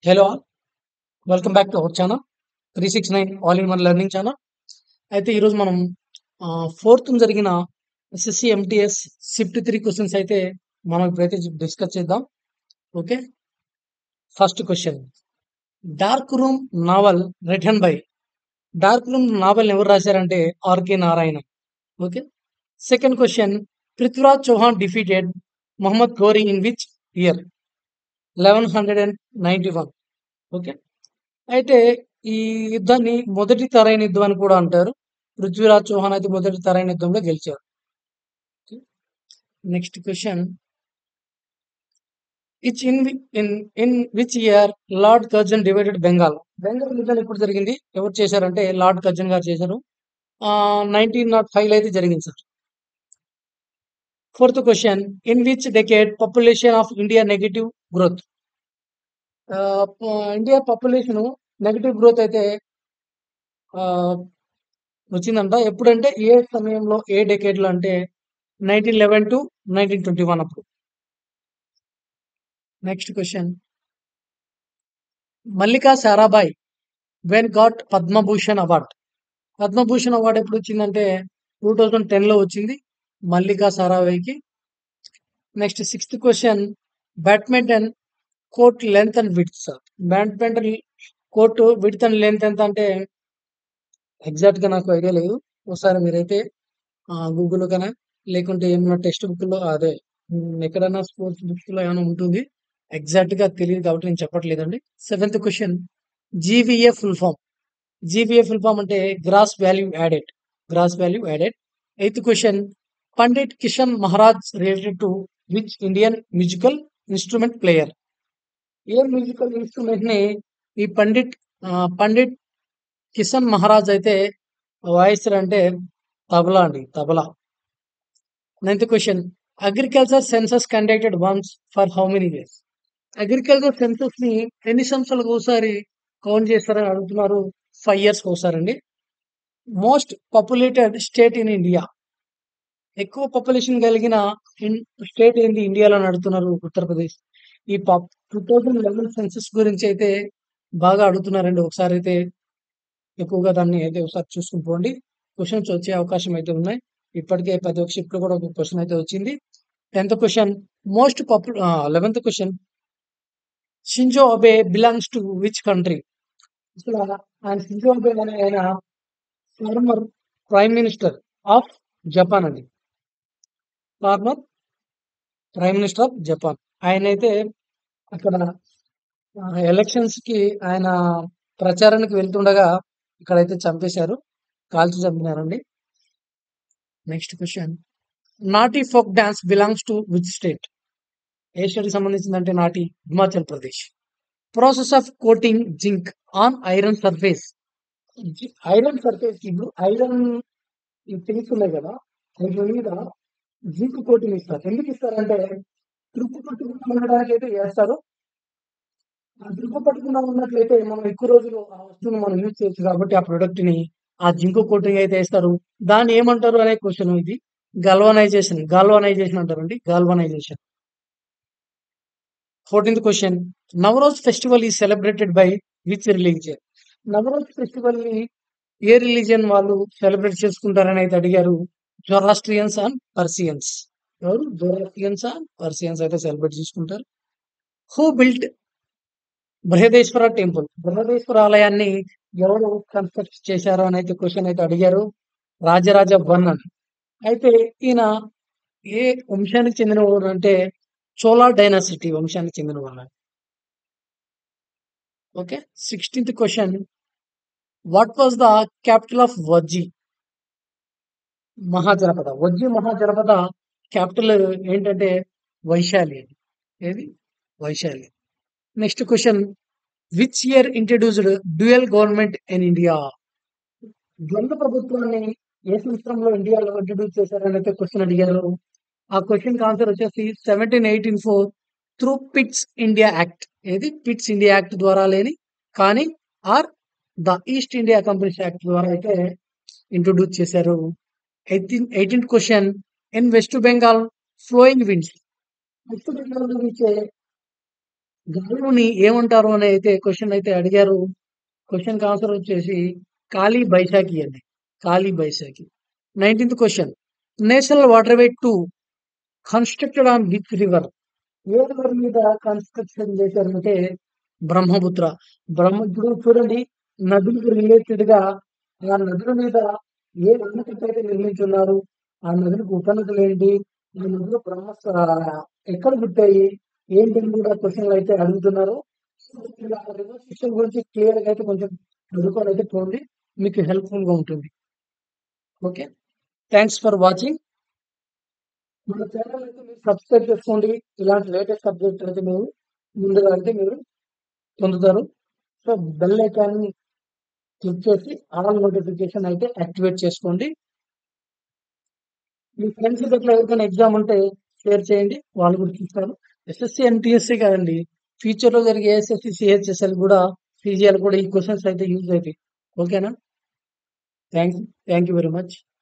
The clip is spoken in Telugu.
hello all welcome back to our channel three six nine all in one learning channel అయితే ఈరోజు మనం ఫోర్త్ జరిగిన SSC MTS shift three questions అయితే మనం ఇప్పుడైతే డిస్కస్ చేద్దాం okay first question dark room novel return by dark room novel ఎవరు రాశారంటే R K Narayana okay second question Prithviraj Chauhan defeated Mohammad Ghori in which year eleven hundred and ninety one okay అయితే ఈ యుద్ధాన్ని మొదటి తరైన యుద్ధం అని కూడా అంటారు పృథ్వీరాజ్ చౌహాన్ అయితే మొదటి తరైన యుద్ధంలో గెలిచారు next question which in in in which year Lord Curzon divided Bengal Bengal యుద్ధం ఎప్పుడు జరిగింది ఎవరు చేశారంటే లార్డ్ కర్జన్ గారు చేశారు నైన్టీన్ నాట్ ఫైవ్ అయితే జరిగింది sir fourth question in which decade population of India negative growth India population negative growth అయితే ఆ, వచ్చిందంట ఎప్పుడంటే ఏ సమయంలో ఏ డెకేడ్ లో అంటే nineteen eleven to nineteen twenty one అప్పుడు next question Mallika Sarabhai when got Padma Bhushan award Padma Bhushan award ఎప్పుడు వచ్చిందంటే టూ థౌజండ్ టెన్ లో వచ్చింది మల్లికా సారాభాయ్కి next sixth question badminton court length and width sir badminton court width and length ఎంత అంటే ఎగ్జాక్ట్ గా నాకు ఐడియా లేదు ఒకసారి మీరైతే గూగుల్ కన్నా లేకుంటే ఏమైనా టెక్స్ట్ బుక్ లో అదే ఉమ్, ఎక్కడైనా స్పోర్ట్స్ బుక్స్ లో ఏమైనా ఉంటుంది ఎగ్జాక్ట్ గా తెలియదు కాబట్టి నేను చెప్పట్లేదండి seventh question GVA full form GVA full form అంటే gross value added gross value added eighth question Pandit Kishan Maharaj related to which Indian musical instrument player ఏ మ్యూజికల్ ఇన్స్ట్రుమెంట్ ని ఈ పండిట్ ఆ, పండిట్ కిషన్ మహారాజ్ అయితే వాయిస్తారు అంటే తబలా అండి tabla ninth question agriculture census conducted once for how many years agriculture census ని ఎన్ని సంవత్సరాలకు ఒకసారి కౌంట్ చేస్తారని అడుగుతున్నారు ఫైవ్ ఇయర్స్ ఒకసారి అండి most populated state in India ఎక్కువ పాపులేషన్ కలిగిన స్టేట్ ఏంది ఇండియాలో అని అడుగుతున్నారు ఉత్తరప్రదేశ్ ఈ టూ థౌజండ్ లెవెన్ సెన్సస్ గురించి అయితే బాగా అడుగుతున్నారండి ఒకసారి అయితే ఎక్కువగా దాన్ని అయితే ఒకసారి చూసుకుని పోండి క్వశ్చన్స్ వచ్చే అవకాశం అయితే ఉన్నాయి ఇప్పటికే ప్రతి ఒక్క షిఫ్ట్ లో కూడా ఒక క్వశ్చన్ అయితే వచ్చింది టెన్త్ క్వశ్చన్ మోస్ట్ పాపు eleventh question Shinzo Abe belongs to which country అసలు ఆయన షింజో అబే అనే ఆయన former prime minister of Japan అండి former prime minister of Japan ఆయన అయితే అక్కడ ఎలక్షన్స్ కి ఆయన ప్రచారానికి వెళ్తుండగా ఇక్కడైతే చంపేశారు కాల్చి చంపినారండి next question Nati folk dance belongs to which state ఏ స్టేట్ సంబంధించిందంటే Nati Himachal Pradesh process of coating zinc on iron surface iron surface ఇప్పుడు ఐరన్ థింగ్స్ ఉన్నాయి కదా వాటి మీద జింక్ కోటింగ్ ఇస్తారు ఎందుకు ఇస్తారంటే తుప్పు పట్టుకుండా ఉండడానికి అయితే వేస్తారు ఆ తుప్పు పట్టుకుండా ఉన్నట్లయితే మనం ఎక్కువ రోజులు ఆ వస్తువును మనం యూజ్ చేయొచ్చు కాబట్టి ఆ ప్రొడక్ట్ ని ఆ జింక్ కోటింగ్ అయితే వేస్తారు దాన్ని ఏమంటారు అనే క్వశ్చన్ ఇది గల్వనైజేషన్ గాల్వనైజేషన్ అంటారండి galvanization fourteenth question Navroz festival is celebrated by which religion Navroz festival ని ఏ రిలీజియన్ వాళ్ళు సెలబ్రేట్ చేసుకుంటారని అయితే అడిగారు జొరాస్ట్రియన్స్ అండ్ పర్సియన్స్ ఎవరు జొరాస్ట్రియన్స్ అండ్ పర్సియన్స్ అయితే సెలబ్రేట్ చేసుకుంటారు who built Brihadeeswara temple Brihadeeswara ఆలయాన్ని ఎవరు కన్స్ట్రక్ట్ చేశారు అని అయితే క్వశ్చన్ అయితే అడిగారు రాజరాజ వన్ అని అయితే ఈయన ఏ వంశానికి చెందినవాడు అంటే చోలా డైనాసిటీ వంశానికి చెందినవాడు okay sixteenth question what was the capital of Vajji Mahajanapada Vajji Mahajanapada capital ఏంటంటే వైశాలి అది ఏది Vaishali next question which year introduced dual government in India ద్వంద్వ ప్రభుత్వాన్ని ఏ సంవత్సరంలో ఇండియాలో ఇంట్రడ్యూస్ చేశారని అయితే క్వశ్చన్ అడిగారు ఆ క్వశ్చన్ ఆన్సర్ వచ్చేసి seventeen eighty four through Pitt's India act ఏది పిట్స్ ఇండియా యాక్ట్ ద్వారా లేని కానీ or the East India companies act ద్వారా అయితే ఇంట్రొడ్యూస్ చేశారు eighteen eighteenth question in West Bengal flowing winds West Bengal నుంచి గాలుని ఏమంటారు అని అయితే క్వశ్చన్ అయితే అడిగారు క్వశ్చన్ ఆన్సర్ వచ్చేసి కాళీ బైశాఖి అండి Kali Baishakhi nineteenth question national water way two constructed on which river ఏ రివర్ మీద కన్స్ట్రక్షన్ చేశారంటే బ్రహ్మపుత్ర బ్రహ్మ ఇప్పుడు చూడండి నదులకు రిలేటెడ్ గా ఆ నదుల మీద ఏ ఆనకట్ట అయితే నిర్మించున్నారు ఆ నదులకు ఉపనదులు ఏంటి ఆ నదులు బ్రహ్మ ఎక్కడ పుట్టాయి ఏంటి అని కూడా క్వశ్చన్లు అయితే అడుగుతున్నారు సిస్టమ్ గురించి క్లియర్ గా అయితే కొంచెం చదువుకొని అయితే చూడండి మీకు హెల్ప్ఫుల్ గా ఉంటుంది ఓకే థ్యాంక్స్ ఫర్ వాచింగ్ మన ఛానల్ అయితే మీరు సబ్స్క్రైబ్ చేసుకోండి ఇలాంటి లేటెస్ట్ సబ్జెక్ట్ అయితే మీరు ముందుగా అయితే మీరు పొందుతారు సో బెల్ ఐకాన్ క్లిక్ చేసి ఆల్ నోటిఫికేషన్ అయితే యాక్టివేట్ చేసుకోండి మీ ఫ్రెండ్స్ దగ్గర ఎవరికైనా ఎగ్జామ్ ఉంటే షేర్ చేయండి వాళ్ళు కూడా చూస్తారు ఎస్ఎస్సి అండ్ టీఎస్సీ కాదండి ఫ్యూచర్ లో జరిగే ఎస్ఎస్సి సిహెచ్ఎస్ఎల్ కూడా సీజీఎల్ కూడా ఈ క్వశ్చన్స్ అయితే యూజ్ అవుతాయి ఓకేనా thank thank you very much